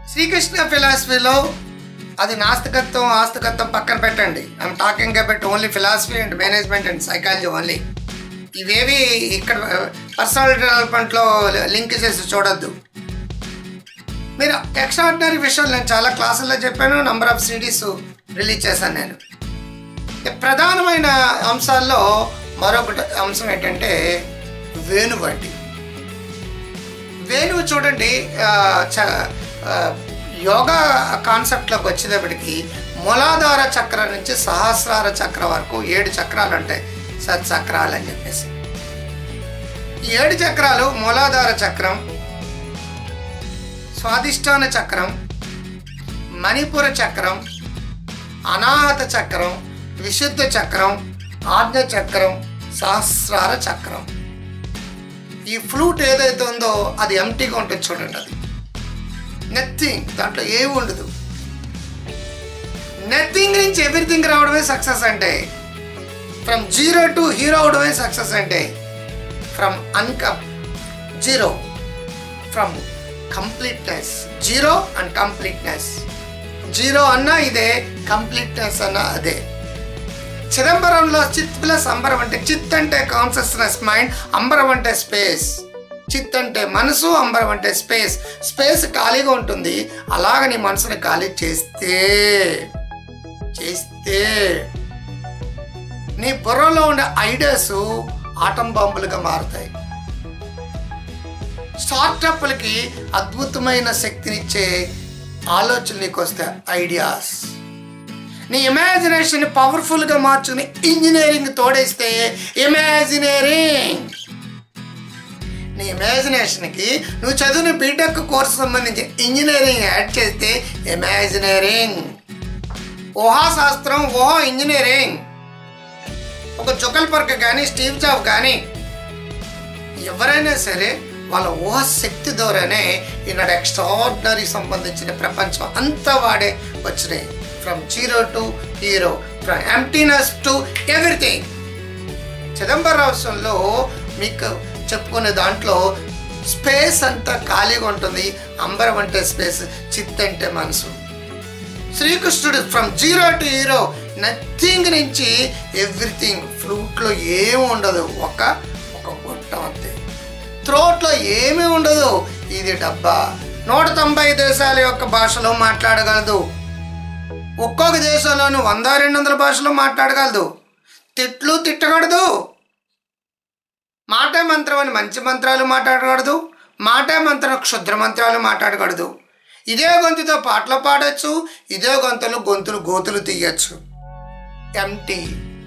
శ్రీకృష్ణ ఫిలాసఫీలో అది నాస్తికత్వం ఆస్తికత్వం పక్కన పెట్టండి I'm talking about only philosophy and management and psychology only ఇవేవి ఇక్కడ పర్సనల్ డెవలప్మెంట్లో లింక్ చేసి చూడొద్దు మీరు ఎక్స్ట్రాడినరీ విషయాలు నేను చాలా క్లాసుల్లో చెప్పాను నంబర్ ఆఫ్ సిడీస్ రిలీజ్ చేశాను నేను ప్రధానమైన అంశాల్లో మరొకటి అంశం ఏంటంటే వేణువంటి వేణువు చూడండి ఆ, చ- ఆ, యోగా కాన్సెప్ట్లోకి వచ్చేటప్పటికి మూలాధార చక్రం నుంచి సహస్రార చక్రం వరకు ఏడు చక్రాలు ఉంటాయి సత్చక్రాలు అని చెప్పేసి ఈ ఏడు చక్రాలు మూలాధార చక్రం స్వాదిష్టాన చక్రం మణిపుర చక్రం అనాహత చక్రం విశుద్ధ చక్రం ఆజ్ఞ చక్రం సహస్రార చక్రం ఈ ఫ్లూట్ ఏదైతే ఉందో అది ఎంటీగా ఉంటుంది చూడండి అది నథింగ్ దాంట్లో ఏమి ఉండదు నథింగ్ నుంచి ఎవ్రీథింగ్ రావడమే సక్సెస్ అంటే ఫ్రమ్ జీరో టు హీరో అవడమే సక్సెస్ అంటే from income zero from completeness zero and completeness zero అన్నా ఇదే కంప్లీట్నెస్ అన్నా అదే చిదంబరంలో చిత్ ప్లస్ అంబరం అంటే చిత్ అంటే కాన్షియస్నెస్ మైండ్ అంబరం అంటే స్పేస్ చిత్ అంటే మనసు అంబరం అంటే స్పేస్ స్పేస్ ఖాళీగా ఉంటుంది అలాగ నీ మనసుని ఖాళీ చేస్తే చేస్తే నీ బుర్రలో ఉండే ఐడియాస్ ఆటం బాంబులుగా మారుతాయి స్టార్టప్లకి అద్భుతమైన శక్తినిచ్చే ఆలోచనలు నీకు వస్తాయి ఐడియాస్ నీ ఇమాజినేషన్ పవర్ఫుల్గా మార్చుకుని ఇంజనీరింగ్ తోడేస్తే ఇమాజినేరింగ్ నీ ఇమాజినేషన్కి నువ్వు చదివిన బీటెక్ కోర్సు సంబంధించి ఇంజనీరింగ్ యాడ్ చేస్తే ఇమాజినేరింగ్ ఊహాశాస్త్రం ఊహా ఇంజనీరింగ్ ఒక జుకల్ పర్క్ కానీ స్టీవ్ జాబ్ కానీ ఎవరైనా సరే వాళ్ళ ఊహ శక్తి ద్వారానే ఈనాడు ఎక్స్ట్రాడినరీ సంబంధించిన ప్రపంచం అంతా వాడే వచ్చినాయి from zero to hero from emptiness to everything చిదంబరాంశంలో మీకు చెప్పుకునే దాంట్లో స్పేస్ అంతా ఖాళీగా ఉంటుంది అంబరం అంటే స్పేస్ చిత్ అంటే మనసు శ్రీకృష్ణుడు from zero to hero nothing నుంచి ఎవ్రీథింగ్ ఫ్లూట్లో ఏమి ఉండదు ఒక ఒక గొట్టం అంతే త్రోట్లో ఏమీ ఉండదు ఇది డబ్బా నూట తొంభై దేశాల యొక్క భాషలో మాట్లాడగలదు ఒక్కొక్క దేశంలోనూ వంద రెండు వందల భాషలో మాట్లాడగలదు తిట్లు తిట్టకూడదు మాటే మంత్రం అని మంచి మంత్రాలు మాట్లాడకూడదు మాటే మంత్రం క్షుద్ర మంత్రాలు మాట్లాడకూడదు ఇదే గొంతుతో పాటలు పాడొచ్చు ఇదే గొంతులు గొంతులు గోతులు తీయచ్చు ఎంటీ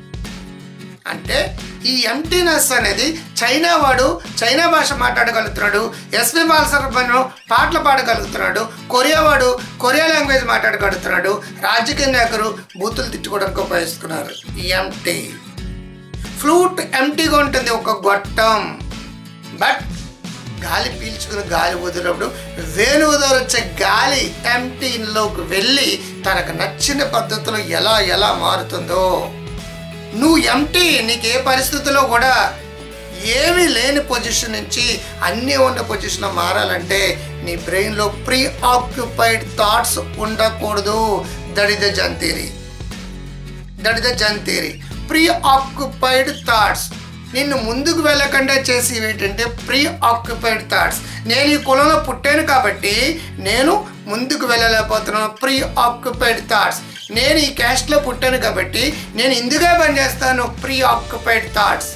అంటే ఈ ఎంటీనెస్ అనేది చైనా వాడు చైనా భాష మాట్లాడగలుగుతున్నాడు ఎస్పి బాలసుబ్రహ్మణ్యం పాటలు పాడగలుగుతున్నాడు కొరియా వాడు కొరియా లాంగ్వేజ్ మాట్లాడగలుగుతున్నాడు రాజకీయ నాయకులు బూతులు తిట్టుకోవడానికి ఉపయోగిస్తున్నారు ఎంటీ ఫ్లూట్ ఎంటీగా ఉంటుంది ఒక గొట్టం బట్ గాలి పీల్చుకుని గాలి వదిలినప్పుడు వేణువు ద్వారా వచ్చే గాలి ఎంటీలోకి వెళ్ళి తనకు నచ్చిన పద్ధతిలో ఎలా ఎలా మారుతుందో నువ్వు ఎంటీ నీకు ఏ పరిస్థితిలో కూడా ఏమీ లేని పొజిషన్ నుంచి అన్నీ ఉన్న పొజిషన్ మారాలంటే నీ బ్రెయిన్లో ప్రీ ఆక్యుపైడ్ థాట్స్ ఉండకూడదు దట్ ఇస్ ద జంతీరి దట్ ఇస్ ద జంతీరి ప్రీ ఆక్యుపైడ్ థాట్స్ నిన్ను ముందుకు వెళ్ళకుండా చేసి ఏంటంటే ప్రీ ఆక్యుపైడ్ థాట్స్ నేను ఈ కులంలో పుట్టాను కాబట్టి నేను ముందుకు వెళ్ళలేకపోతున్నాను ప్రీ ఆక్యుపైడ్ థాట్స్ నేను ఈ క్యాస్ట్లో పుట్టాను కాబట్టి నేను ఇందుగా పనిచేస్తాను ప్రీ ఆక్యుపైడ్ థాట్స్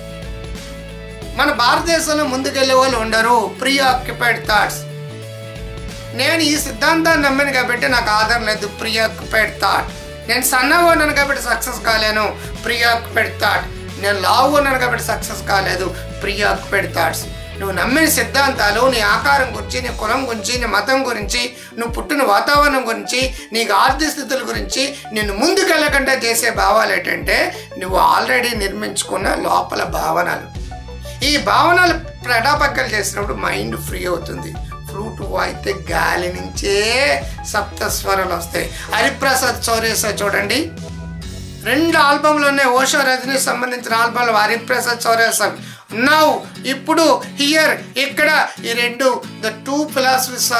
మన భారతదేశంలో ముందుకెళ్ళే వాళ్ళు ఉండరు ప్రీ ఆక్యుపైడ్ థాట్స్ నేను ఈ సిద్ధాంతాన్ని నమ్మాను కాబట్టి నాకు ఆధారం లేదు ప్రీ ఆక్యుపైడ్ థాట్ నేను సన్నగా ఉన్నాను కాబట్టి సక్సెస్ కాలేను ప్రీ ఆక్యుపైడ్ థాట్ నేను లావుగా ఉన్నాను కాబట్టి సక్సెస్ కాలేదు ప్రీ ఆక్యుపైడ్ థాట్స్ నువ్వు నమ్మిన సిద్ధాంతాలు నీ ఆకారం గురించి నీ కులం గురించి నీ మతం గురించి నువ్వు పుట్టిన వాతావరణం గురించి నీకు ఆర్థిక స్థితుల గురించి నిన్ను ముందుకెళ్ళకుండా చేసే భావాలు ఏంటంటే నువ్వు ఆల్రెడీ నిర్మించుకున్న లోపల భావనలు ఈ భావనలు ప్రడాపక్కలు చేసినప్పుడు మైండ్ ఫ్రీ అవుతుంది ఫ్లూట్ వాయితే గాలి నుంచే సప్త స్వరాలు వస్తాయి హరిప్రసాద్ చౌరేసా చూడండి రెండు ఆల్బమ్లు ఉన్నాయి ఓషో రజనీ సంబంధించిన ఆల్బమ్లు హరిప్రసాద్ చౌరేసా నౌ ఇప్పుడు హియర్ ఇక్కడ ఈ రెండు the two philosophies are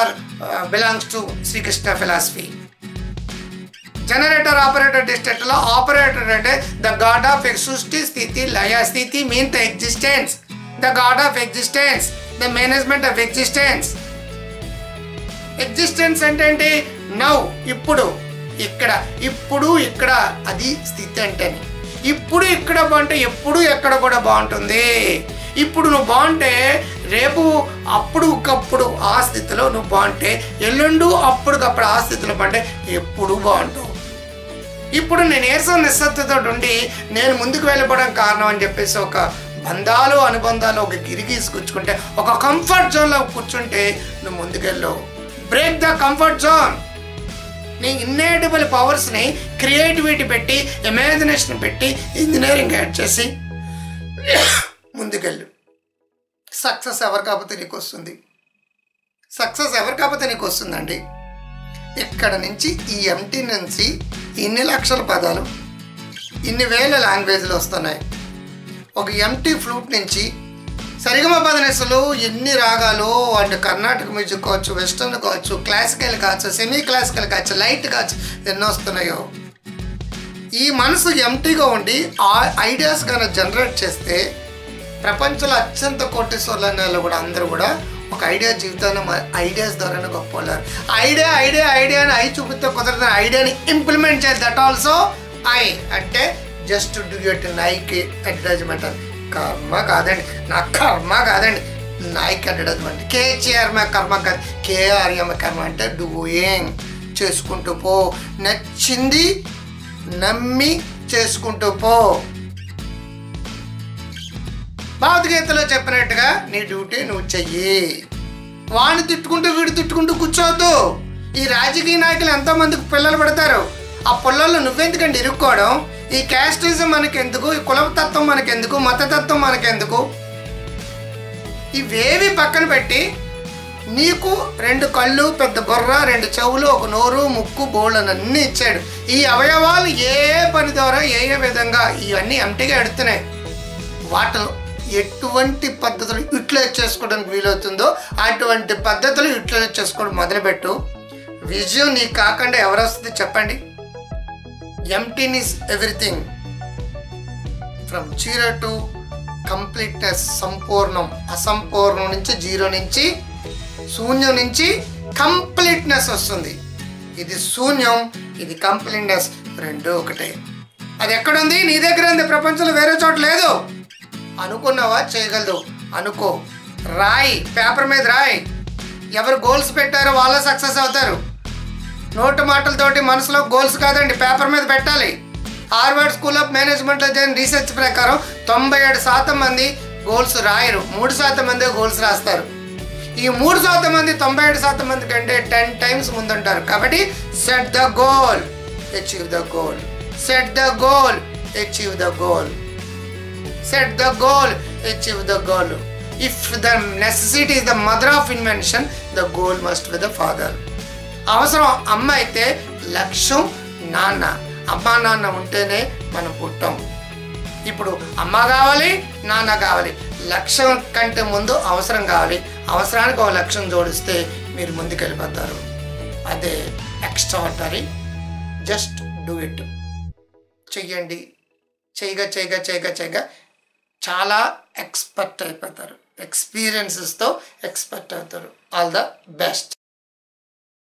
belongs to Shri Krishna philosophy generator operator district లో ఆపరేటర్ అంటే ద గాడ్ ఆఫ్ సృష్టి స్థితి లయ స్థితి mean the existence the god of existence the management of existence existence అంటే ఏంటి నౌ ఇప్పుడు ఇక్కడ ఇప్పుడు ఇక్కడ అది స్థితి అంటే ఇప్పుడు ఇక్కడ బాగుంటే ఎప్పుడు ఎక్కడ కూడా బాగుంటుంది ఇప్పుడు నువ్వు బాగుంటే రేపు అప్పుడుకప్పుడు ఆ స్థితిలో నువ్వు బాగుంటే ఎల్లుండు అప్పుడుకప్పుడు ఆ స్థితిలో బాగుంటే ఎప్పుడు బాగుంటావు ఇప్పుడు నేను ఏర్సం నిస్సత్తుతో ఉండి నేను ముందుకు వెళ్ళిపోవడం కారణం అని చెప్పేసి ఒక బంధాలు అనుబంధాలు ఒక గిరిగీసి కూర్చుకుంటే ఒక కంఫర్ట్ జోన్లో కూర్చుంటే నువ్వు ముందుకెళ్ళవు బ్రేక్ ద కంఫర్ట్ జోన్ నీ ఇన్నేటబుల్ పవర్స్ని క్రియేటివిటీ పెట్టి ఇమాజినేషన్ పెట్టి ఇంజనీరింగ్ యాడ్ చేసి ముందుకెళ్ళు సక్సెస్ ఎవరు కాకపోతే నీకు వస్తుంది సక్సెస్ ఎవరు కాకపోతే నీకు వస్తుందండి ఇక్కడ నుంచి ఈ ఎంటీ నుంచి ఇన్ని లక్షల పదాలు ఇన్ని వేల లాంగ్వేజ్లు వస్తున్నాయి ఒక ఎంటీ ఫ్లూట్ నుంచి సరిగమ పదనెసలు ఎన్ని రాగాలు అండ్ కర్ణాటక మ్యూజిక్ కావచ్చు వెస్టర్న్ కావచ్చు క్లాసికల్ కావచ్చు సెమీ క్లాసికల్ కావచ్చు లైట్ కావచ్చు ఎన్నో వస్తున్నాయో ఈ మనసు ఎంటీగా ఉండి ఆ ఐడియాస్ కనుక జనరేట్ చేస్తే ప్రపంచంలో అత్యంత కోటేశ్వర్లు అనే వాళ్ళు కూడా అందరూ కూడా ఒక ఐడియా జీవితాన్ని ఐడియాస్ ద్వారానే గొప్పవాళ్ళు ఐడియా ఐడియా ఐడియా అని ఐ చూపిస్తే కుదరదు ఐడియాని ఇంప్లిమెంట్ చేయాలి దట్ ఆల్సో ఐ అంటే just do it Nike advertisement అని కర్మ కాదండి నా కర్మ కాదండి నైక్ అడ్వర్టైజ్మెంట్ కేచేఆర్ మా కర్మ కాదు కేఆర్ఎం కర్మ అంటే డూయింగ్ చేసుకుంటూ పో నచ్చింది నమ్మి చేసుకుంటూ పో భగవద్గీతలో చెప్పినట్టుగా నీ డ్యూటీ నువ్వు చెయ్యి వాడిని తిట్టుకుంటూ వీడు తిట్టుకుంటూ కూర్చోవద్దు ఈ రాజకీయ నాయకులు ఎంతో మందికి పిల్లలు పెడతారు ఆ పిల్లలు నువ్వెందుకండి ఇరుక్కోవడం ఈ క్యాస్టిజం మనకెందుకు ఈ కులతత్వం మనకెందుకు మతతత్వం మనకెందుకు ఇవేవి పక్కన పెట్టి నీకు రెండు కళ్ళు పెద్ద బుర్ర రెండు చెవులు ఒక నోరు ముక్కు బోళ్ళని అన్నీ ఇచ్చాడు ఈ అవయవాలు ఏ ఏ పని ద్వారా ఏ ఏ విధంగా ఇవన్నీ ఎంటిగా ఎడుతున్నాయి వాటిలో ఎటువంటి పద్ధతులు యూటిలైజ్ చేసుకోవడానికి వీలవుతుందో అటువంటి పద్ధతులు యూటిలైజ్ చేసుకోవడం మొదలుపెట్టు విజయం నీకు కాకుండా ఎవరు వస్తుంది చెప్పండి ఎంటీనీస్ everything from zero to completeness సంపూర్ణం అసంపూర్ణం నుంచి జీరో నుంచి శూన్యం నుంచి కంప్లీట్నెస్ వస్తుంది ఇది శూన్యం ఇది కంప్లీట్నెస్ రెండు ఒకటే అది ఎక్కడుంది నీ దగ్గర ఉంది ప్రపంచంలో వేరే చోట లేదు అనుకున్నావా చేయగలదు అనుకో రాయి పేపర్ మీద రాయి ఎవరు గోల్స్ పెట్టారో వాళ్ళే సక్సెస్ అవుతారు నోటు మాటలతోటి మనసులో గోల్స్ కాదండి పేపర్ మీద పెట్టాలి హార్వర్డ్ స్కూల్ ఆఫ్ మేనేజ్మెంట్లో జరిగిన రీసెర్చ్ ప్రకారం తొంభై ఏడు శాతం మంది గోల్స్ రాయరు మూడు శాతం మంది గోల్స్ రాస్తారు ఈ మూడు శాతం మంది తొంభై ఏడు శాతం మంది కంటే టెన్ టైమ్స్ ముందుంటారు కాబట్టి set the goal achieve the goal set the goal achieve the goal set the goal achieve the goal if the necessity is the mother of invention the goal must be the father అవసరం అమ్మ అయితే లక్ష్యం నాన్న అమ్మ నాన్న ఉంటేనే మనం పుట్టాం ఇప్పుడు అమ్మ కావాలి నాన్న కావాలి లక్ష్యం కంటే ముందు అవసరం కావాలి అవసరానికి ఒక లక్ష్యం జోడిస్తే మీరు ముందుకెళ్ళిపోతారు అదే ఎక్స్ట్రాడనరీ జస్ట్ డూ ఇట్ చెయ్యండి చేయగా చేయగా చేయగా చేయగా చాలా ఎక్స్పర్ట్ అయిపోతారు ఎక్స్పీరియన్సెస్తో ఎక్స్పర్ట్ అవుతారు ఆల్ ద బెస్ట్